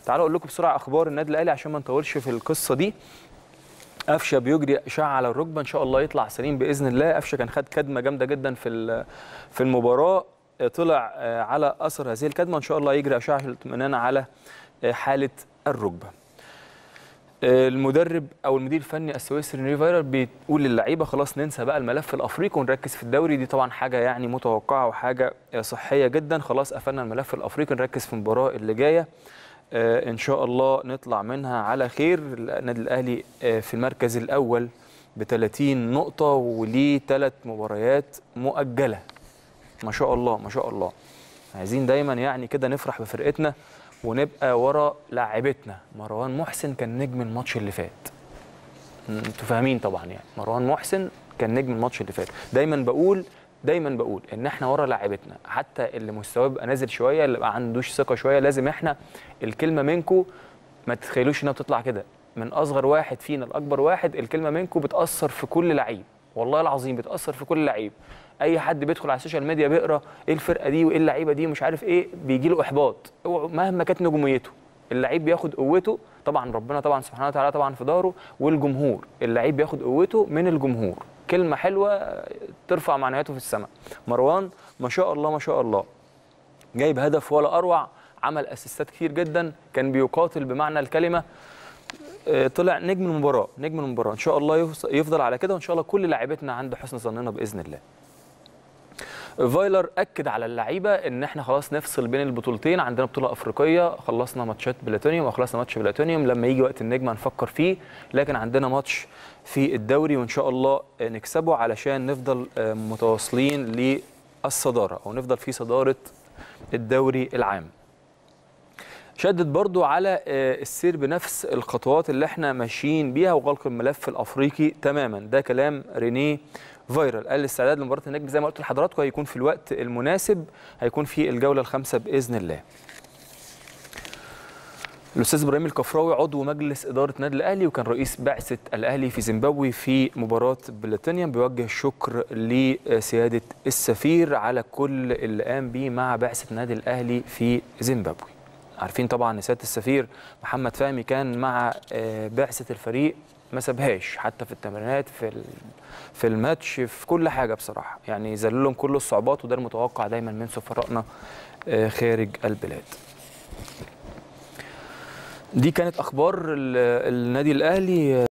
تعالوا اقول لكم بسرعه اخبار النادي الاهلي عشان ما نطولش في القصه دي قفشه بيجري اشعه على الركبه ان شاء الله يطلع سليم باذن الله قفشه كان خد كدمه جامده جدا في في المباراه طلع على اثر هذه الكدمه ان شاء الله يجري اشعه الاطمئنان على حاله الركبه المدرب او المدير الفني السويسري ريني فايرر بيقول للعيبه خلاص ننسى بقى الملف الافريقي ونركز في الدوري دي طبعا حاجه يعني متوقعه وحاجه صحيه جدا خلاص قفلنا الملف الافريقي نركز في المباراه اللي جايه ان شاء الله نطلع منها على خير النادي الاهلي في المركز الاول ب 30 نقطه وليه ثلاث مباريات مؤجله ما شاء الله ما شاء الله عايزين دايما يعني كده نفرح بفرقتنا ونبقى ورا لاعبتنا مروان محسن كان نجم الماتش اللي فات انتوا فاهمين طبعا يعني مروان محسن كان نجم الماتش اللي فات دايما بقول دايما بقول ان احنا ورا لاعبتنا حتى اللي مستواه بيبقى نازل شويه اللي ما عندوش ثقه شويه لازم احنا الكلمه منكم ما تتخيلوش انها بتطلع كده من اصغر واحد فينا لاكبر واحد الكلمه منكم بتاثر في كل لعيب والله العظيم بتاثر في كل لعيب اي حد بيدخل على السوشيال ميديا بيقرا ايه الفرقه دي وايه اللعيبه دي ومش عارف ايه بيجي له احباط مهما كانت نجوميته اللعيب بياخد قوته طبعا ربنا طبعا سبحانه وتعالى طبعا في ظهره والجمهور اللعيب بياخد قوته من الجمهور كلمه حلوه ترفع معنوياته في السماء مروان ما شاء الله ما شاء الله جايب هدف ولا اروع عمل اسيستات كتير جدا كان بيقاتل بمعنى الكلمه طلع نجم المباراه نجم المباراه ان شاء الله يفضل على كده وان شاء الله كل لاعبتنا عند حسن ظننا باذن الله فايلر اكد على اللعيبه ان احنا خلاص نفصل بين البطولتين عندنا بطوله افريقيه خلصنا ماتشات بلاتونيوم وخلصنا ماتش بلاتونيوم لما يجي وقت النجم هنفكر فيه لكن عندنا ماتش في الدوري وان شاء الله نكسبه علشان نفضل متواصلين للصداره او نفضل في صداره الدوري العام شدد برضو على السير بنفس الخطوات اللي احنا ماشيين بيها وغلق الملف الافريقي تماما ده كلام رينيه فايرال قال الاستعداد لمباراه النجم زي ما قلت لحضراتكم هيكون في الوقت المناسب هيكون في الجوله الخامسه باذن الله الاستاذ ابراهيم الكفراوي عضو مجلس اداره النادي الاهلي وكان رئيس بعثه الاهلي في زيمبابوي في مباراه بلاتينيوم بيوجه الشكر لسياده السفير على كل اللي قام بيه مع بعثه النادي الاهلي في زيمبابوي عارفين طبعا ان سياده السفير محمد فهمي كان مع بعثه الفريق ما سابهاش حتى في التمرينات في في الماتش في كل حاجه بصراحه يعني ذل لهم كل الصعوبات وده المتوقع دايما من سفرائنا خارج البلاد دي كانت اخبار النادي الاهلي